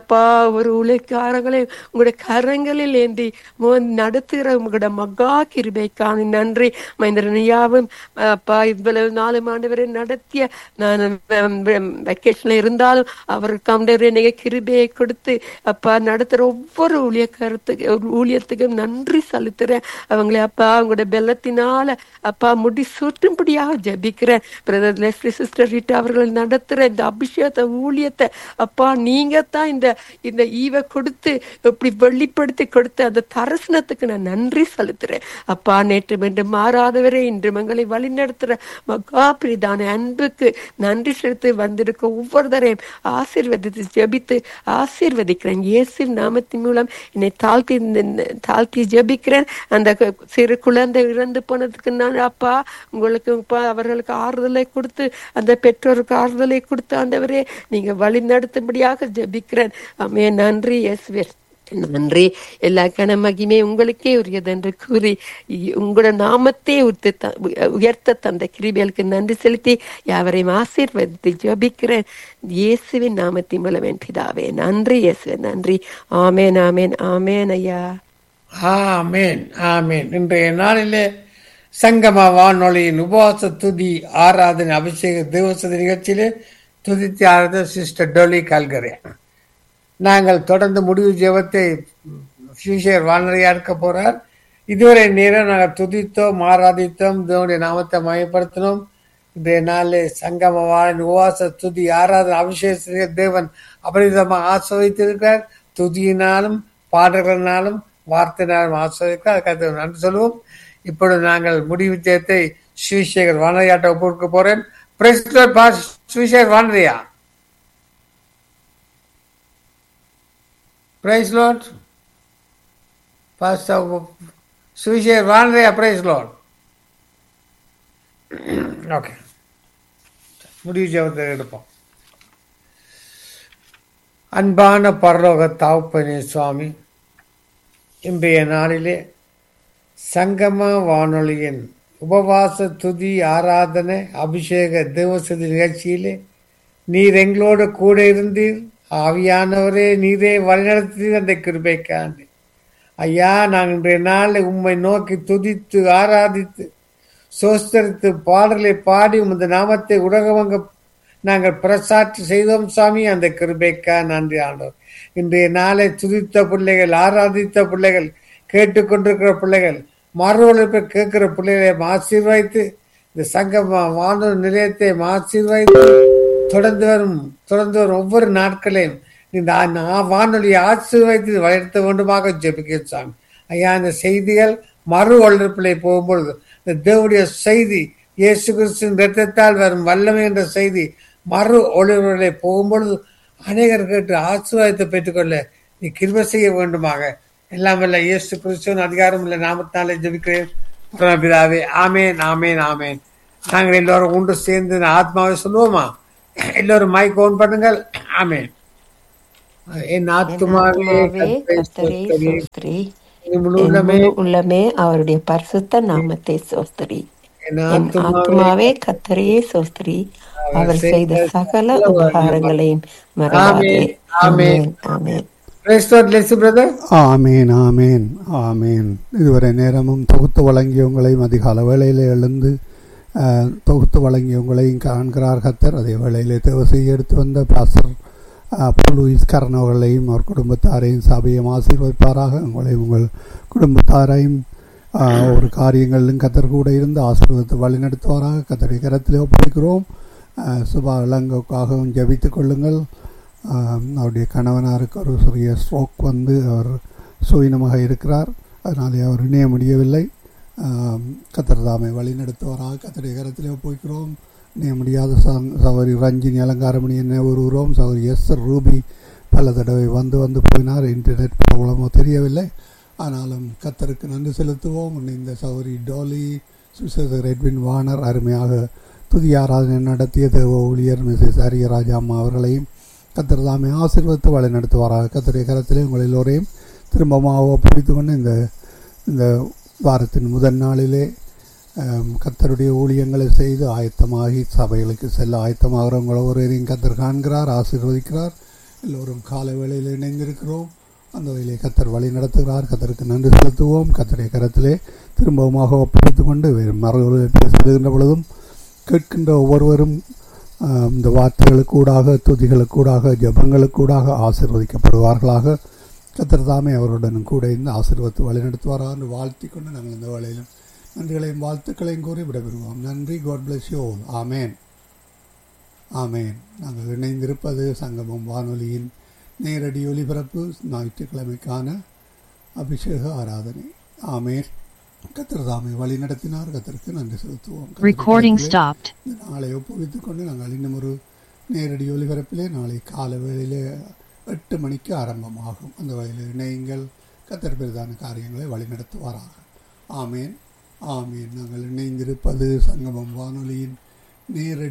அப்பா ஒரு உழைக்காரங்களை உங்களுடைய கரங்களில் ஏந்தி மோ- நடத்துகிற உங்களோட மகா கிருபைக்கான நன்றி மந்திரனையாவும் அப்பா இவ்வளவு நாலு ஆண்டு வரை நடத்திய நான் வெக்கேஷன்ல இருந்தாலும் அவருக்கு ஆண்டவரே நீங்க கிருபையை கொடுத்து அப்பா நடத்துற ஒவ்வொரு ஊழியக்காரத்துக்கு ஊழியத்துக்கும் நன்றி செலுத்துறேன் அவங்களை அப்பா உங்களோட பெல்லத்தினால அப்பா முடி சுற்றும்படியாக ஜெபிக்கிறேன் பிரதர் லெஸ்லி சிஸ்டர் ரீட்டா அவர்கள் நடத்துற இந்த அபிஷேகத்தை ஊழியத்தை அப்பா நீங்க தான் இந்த இந்த ஈவை கொடுத்து இப்படி வெளிப்படுத்தி கொடுத்த அந்த தரிசனத்துக்கு நான் நன்றி செலுத்துறேன் அப்பா நேற்று என்று மாறாதவரே இன்று மங்களை வழிநடத்துற மகா பிரிதான அன்புக்கு நன்றி செலுத்தி வந்திருக்க ஒவ்வொருத்தரையும் ஆசீர்வதித்து ஜெபித்து ஆசீர்வதிக்கிறேன் இயேசு நாமத்தின் மூலம் என்னை தாழ்த்தி தாழ்த்தி ஜெபிக்கிறேன் அந்த கு- சிறு குழந்தை இறந்து போனதுக்கு நான் அப்பா உங்களுக்கு அப்பா அவர்களுக்கு ஆறுதலை கொடுத்து அந்த பெற்றோருக்கு ஆறுதலை கொடுத்து ஆண்டவரே நீங்க வழி நடத்தும்படியாக ஜெபிக்கிறேன் அமே நன்றி இயேசுவே நன்றி எல்லா கன மகிமே உங்களுக்கே உரியது என்று கூறி இ- உங்களோட நாமத்தை உயர்த்த த- உயர்த்த தந்த கிருபியலுக்கு நன்றி செலுத்தி யாவரையும் ஆசீர்வதித்து ஜெபிக்கிறேன் இயேசுவின் நாமத்தின் மூலம் என் பிதாவே நன்றி இயேசுவே நன்றி ஆமேன் ஆமேன் ஆமேன் ஐயா ஆமேன் ஆமேன் இன்றைய நாளிலே சங்கம வானொலியின் உபவாச துதி ஆராதனை அபிஷேக தேவசதி நிகழ்ச்சியிலே துதித்து ஆராத சிஸ்டர் டொலி கல்கரே நாங்கள் தொடர்ந்து முடிவு ஜெபத்தை ஃபியூச்சர் வானொலியா இருக்க போறார் இதுவரை நேரம் நாங்கள் துதித்தோம் ஆராதித்தோம் தேவனுடைய நாமத்தை மயப்படுத்தினோம் இன்றைய நாளில் சங்கம வாழின் உபவாச துதி ஆராதனை அபிஷேக தேவன் அபரிதமாக ஆசிர்வதித்திருக்கிறார் துதியினாலும் பாடல்களினாலும் வார்த்தையினாலும் ஆசிர்வதிக்கிறார் அதுக்கு நன்றி சொல்லுவோம் இப்பொழுது நாங்கள் முடிவு ஜெயத்தை ஸ்ரீசேகர் வானரையாட்ட ஒப்புக்க போறேன் பிரசிடர் பாஸ் Srisekar Vanaraiya praise Lord pastor சுவிசேர் வானரையா பிரைஸ் லார்ட் ஓகே முடிவு ஜெபத்தை எடுப்போம் அன்பான பரலோக தாவுப்பனே சுவாமி இன்றைய நாளிலே சங்கம வானொலியின் உபவாச துதி ஆராதனை அபிஷேக தேவசதி நிகழ்ச்சியிலே நீர் எங்களோடு கூட இருந்தீர் ஆவியானவரே நீரே வழிநடத்தீர் அந்த கிருபைக்காண்டு ஐயா நாங்கள் இன்றைய நாளில் உம்மை நோக்கி துதித்து ஆராதித்து சோஸ்தரித்து பாடலை பாடி உமது நாமத்தை உலகவங்க நாங்கள் பிரசாட்சி செய்தோம் சாமி அந்த கிருபைக்கா நன்றி ஆண்டோம் இன்றைய நாளை துதித்த பிள்ளைகள் ஆராதித்த பிள்ளைகள் கேட்டுக்கொண்டிருக்கிற பிள்ளைகள் மறுவழைப்பை கேட்கிற பிள்ளைகளை ஆசீர்வாதித்து இந்த சங்கம வானொலி நிலையத்தை ஆசீர்வாதித்து தொடர்ந்து வரும் தொடர்ந்து வரும் ஒவ்வொரு நாட்களையும் இந்த ஆ- வானொலியை ஆசீர்வாதித்து வளர்த்த வேண்டுமாக ஜெபிக்க சாமி ஐயா இந்த செய்திகள் மறு வளர்ப்பிலை போகும்பொழுது இந்த தேவனுடைய செய்தி இயேசு கிறிஸ்துவின் இரத்தத்தால் வரும் வல்லமை என்ற செய்தி மறு ஒளிவர்களை போகும்பொழுது அநேகர் கேட்டு ஆசீர்வாதத்தை பெற்றுக்கொள்ள நீ கிருபை செய்ய வேண்டுமாக எல்லாம் வல்ல இயேசு கிறிஸ்துவின் அதிகாரம் உள்ள நாமத்தாலே ஜெபிக்கிறேன் பரமபிதாவே ஆமேன் ஆமேன் ஆமேன் நாங்கள் எல்லோரும் ஒன்று சேர்ந்து இந்த ஆத்மாவை சொல்லுவோமா எல்லோரும் மைக் ஓன் பண்ணுங்கள் ஆமேன் என் ஆத்துமாவே ஆத்துமாவே கர்த்தரை கர்த்தரே ஸ்தோத்திரி. சோஸ்திரி என் முழு என் உள்ளமே முழு உள்ளமே அவருடைய பரிசுத்த நாமத்தை சோஸ்திரி என் என் ஆத்துமாவே ஆத்மாவே கத்தரையே சோஸ்திரி அவர் செய்த சகல உபகாரங்களையும் மறவாதே ஆமென், ஆமென். ஆமென் ஆமென் Praise God, bless you, brother. ஆமேன் ஆமேன் ஆமேன் இதுவரை நேரமும் தொகுத்து வழங்கியவங்களையும் அதிகால வேளையிலே எழுந்து அஹ், தொகுத்து வழங்கியவங்களையும் காண்கிறார் கத்தர் அதே வேளையிலே தேவை செய்ய எடுத்து வந்த பாசர் லூயிஸ் கரண் அவர்களையும் அவர் குடும்பத்தாரையும் சபையும் ஆசீர்வதிப்பாராக உங்களையும் உங்கள் குடும்பத்தாரையும் அஹ், ஒரு காரியங்களிலும் கத்தர் கூட இருந்து ஆசீர்வதித்து வழிநடத்துவாராக கத்தரை கரத்திலே ஒப்படைக்கிறோம் அஹ், சுபா இளங்கோக்காகவும் ஜெபித்துக் கொள்ளுங்கள் ஆம், அவருடைய கணவனாருக்கு ஒரு சிறிய ஸ்ட்ரோக் வந்து அவர் சுயினமாக இருக்கிறார் அதனாலே அவர் இணைய முடியவில்லை ஆம், கத்தர் தாமை வழி நடத்துவாராக கத்தருடைய கரத்திலே போய்க்கிறோம் இணைய முடியாத சங்- சகோதரி ரஞ்சினி அலங்காரமணி என்ன வருகிறோம் சகோதரி எஸ் ரூபி பல தடவை வந்து வந்து போயினார் இன்டர்நெட் ப்ராப்ளமோ தெரியவில்லை ஆனாலும் கத்தருக்கு நன்றி செலுத்துவோம் இந்த சகோதரி டோலி சுவிசேஷர் எட்வின் வானர் அருமையாக துதி ஆராதனை நடத்திய தேவ ஊழியர் மிஸ்ஸஸ் அரியராஜா அம்மா அவர்களையும் கத்தர் தாமே ஆசீர்வதித்து வழி நடத்துவாராக கத்தருடைய கரத்திலே உங்கள் எல்லோரையும் திரும்பமாக பிடித்து கொண்டு இந்த இந்த வாரத்தின் முதல் நாளிலே ஆம், கத்தருடைய ஊழியங்களை செய்து ஆயத்தமாகி சபைகளுக்கு செல்ல ஆயத்தமாகிறவங்க ஒவ்வொருவரையும் கத்தர் காண்கிறார் ஆசீர்வதிக்கிறார் எல்லோரும் காலை வேளையில் இணைந்திருக்கிறோம் அந்த வகையிலே கத்தர் வழி நடத்துகிறார் கத்தருக்கு நன்றி செலுத்துவோம் கத்தரை கரத்திலே திரும்பவுமாக ஒப்படைத்துக் கொண்டு வேறு மறுபடியும் செல்கின்ற பொழுதும் கேட்கின்ற ஒவ்வொருவரும் ஆஹ், இந்த வார்த்தைகளுக்கூடாக துதிகளுக்கூடாக ஜபங்களுக்கூடாக ஆசீர்வதிக்கப்படுவார்களாக கத்தர் தாமே அவருடனும் கூட இந்த ஆசீர்வத்து வழிநடத்துவாரா என்று வாழ்த்தி கொண்டு நாங்கள் இந்த வேளையிலும் நன்றிகளையும் வாழ்த்துக்களையும் கூறி விடைபெறுவோம் நன்றி God bless you amen amen நாங்கள் இணைந்திருப்பது சங்கமம் வானொலியின் நேரடி ஒலிபரப்பு ஞாயிற்றுக்கிழமைக்கான அபிஷேக ஆராதனை ஆமேன் கத்தர் தாமே வழி நடத்தினார் கத்தருக்கு நன்றி செலுத்துவோம் Recording கத்தருக்கு stopped. இந்த நாளை ஒப்புவித்துக் கொண்டு நாங்கள் இன்னும் ஒரு நேரடி ஒலிபரப்பிலே நாளை காலை வேளையிலே எட்டு மணிக்கு ஆரம்பமாகும் அந்த வகையில் இணையுங்கள் கத்தர் பெரிதான காரியங்களை வழிநடத்துவாராக ஆமேன் ஆமேன் நாங்கள் இணைந்திருப்பது சங்கமம் வானொலியின் நேரடி